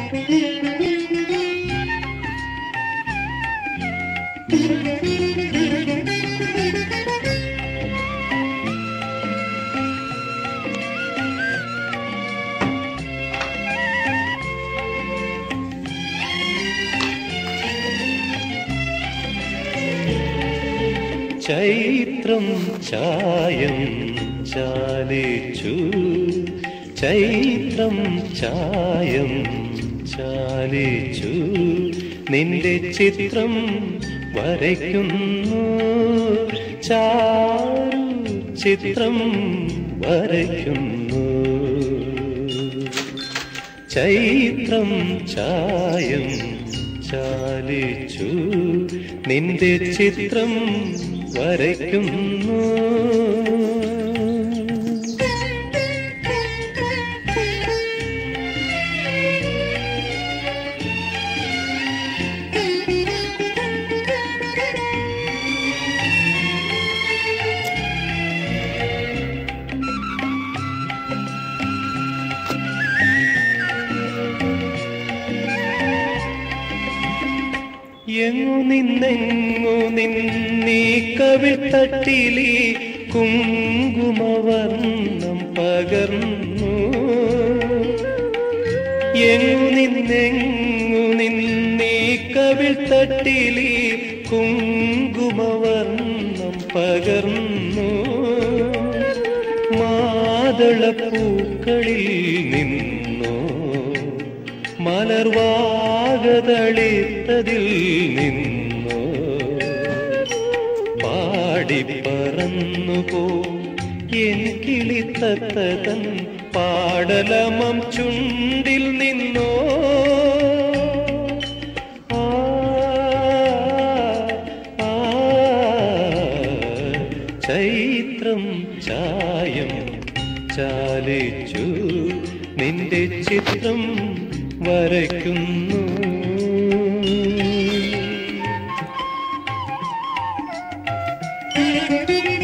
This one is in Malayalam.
ചൈത്രം ചായം ചാലിച്ചു ചൈത്രം ചായം ചാലിച്ചു നിന്റെ ചിത്രം വരയ്ക്കുന്നു ചാരു ചിത്രം വരയ്ക്കുന്നു ചൈത്രം ചായം ചാലിച്ചു നിന്റെ ചിത്രം വരയ്ക്കുന്നു എങ്ങു നിന്നെങ്ങു നിന്നീ കവിൾ തട്ടിലി കുങ്കുമവർണ്ണം പകർന്നു എങ്ങു നിന്നെങ്ങു നിന്നീ കവിൾ തട്ടിലി കുങ്കുമവർണ്ണം പകർന്നു മാതളപ്പൂക്കളിൽ നിന്നോ മലർവാകതളിത്തതിൽ നിന്നോ പാടിപ്പറന്നു പോ എൻ കിളിത്തത്തതൻ പാടലമം ചുണ്ടിൽ നിന്നോ ആ, ആ, ചൈത്രം ചായം ചാലിച്ചു നിന്റെ ചിത്രം വരയ്ക്കുന്നു Thank you.